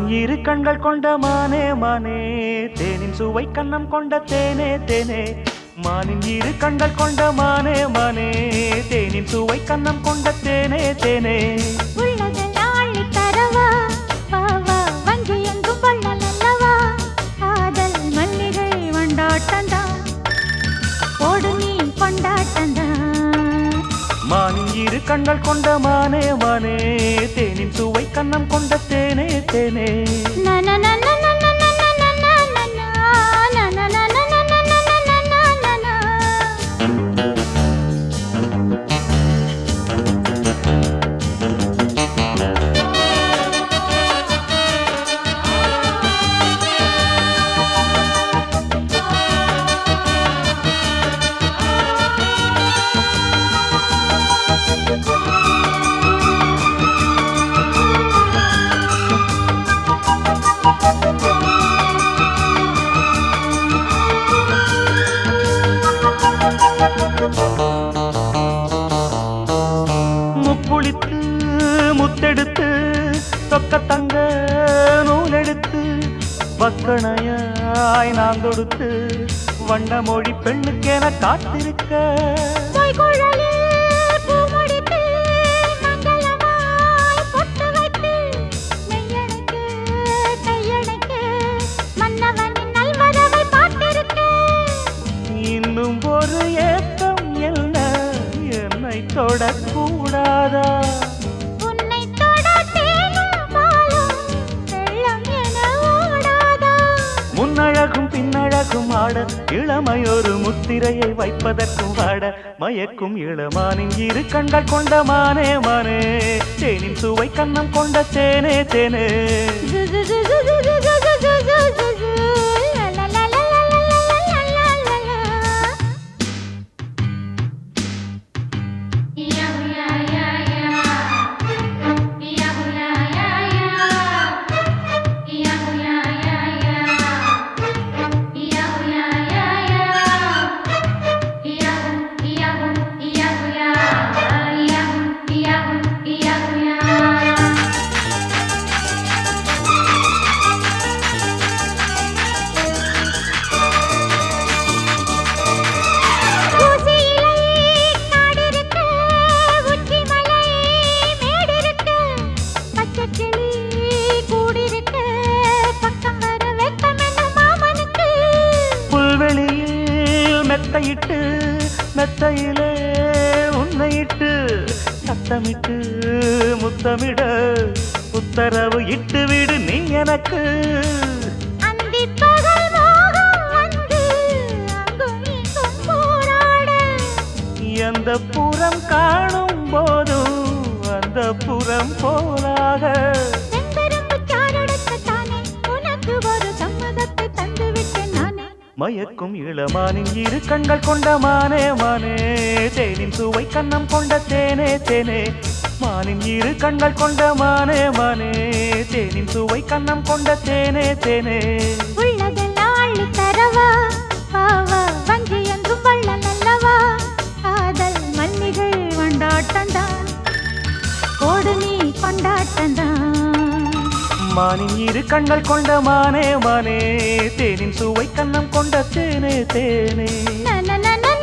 மானின் இரு கண்கள் கொண்ட மானே மானே தேனின் சுவை கண்ணம் கொண்ட தேனே தேனே மானின் இரு கண்கள் கொண்ட மானே மானே தேனின் சுவை கண்ணம் கொண்ட தேனே தேனே உள்ளதெல்லாம் அள்ளித் தரவா வா வா வஞ்சி எங்கும் வள்ளல் அல்லவா காதல் மல்லிகை வண்டாட்டந்தான் ஓடு நீ கொண்டாட்டந்தான் மானின் இரு கண்கள் கொண்ட மானே மானே தேனின் சுவை கண்ணம் கொண்ட தேனே தேனே முப்புளித்து முத்தெடுத்து தொக்க தங்க நூலெடுத்து வக்கணையாய் நான் தொடுத்து வண்ண மொழி பெண்ணுக்கென காத்திருக்க இன்னும் ஒரு ஏக்கம் என்ன என்னை தொடக்கூடாதா முன்னழகும் பின்னழகும் ஆட இளமையொரு முத்திரையை வைப்பதற்கும் ஆட மயக்கும் இளமானின் இரு கண்கள் கொண்ட மானே மானே தேனின் சுவை கண்ணம் கொண்ட தேனே தேனே புல்வெளியில் மெத்தையிட்டு மெத்தையிலே உன்னையிட்டு சத்தமிட்டு முத்தமிட உத்தரவு இட்டு விடு நீ எனக்கு எந்த புறம் காணும் போதும் அந்த புறம் போலாக மயக்கும் இளமானின் இரு கண்கள் கொண்ட மானே மானே தேனின் சுவை கண்ணம் கொண்ட தேனே தேனே மானின் இரு கண்கள் கொண்ட மானே மானே தேனின் சுவை கண்ணம் கொண்ட தேனே தேனே உள்ளதெல்லாம் அள்ளித் தரவா வா வா வஞ்சி என்றும் வள்ளல் அல்லவா காதல் மல்லிகை வண்டாட்டந்தான் ஓடு நீ கொண்டாட்டந்தான் மானின் இரு கண்கள் கொண்ட மானே மானே தேனின் சுவை கண்ணம் கொண்ட தேனே தேனே நன நன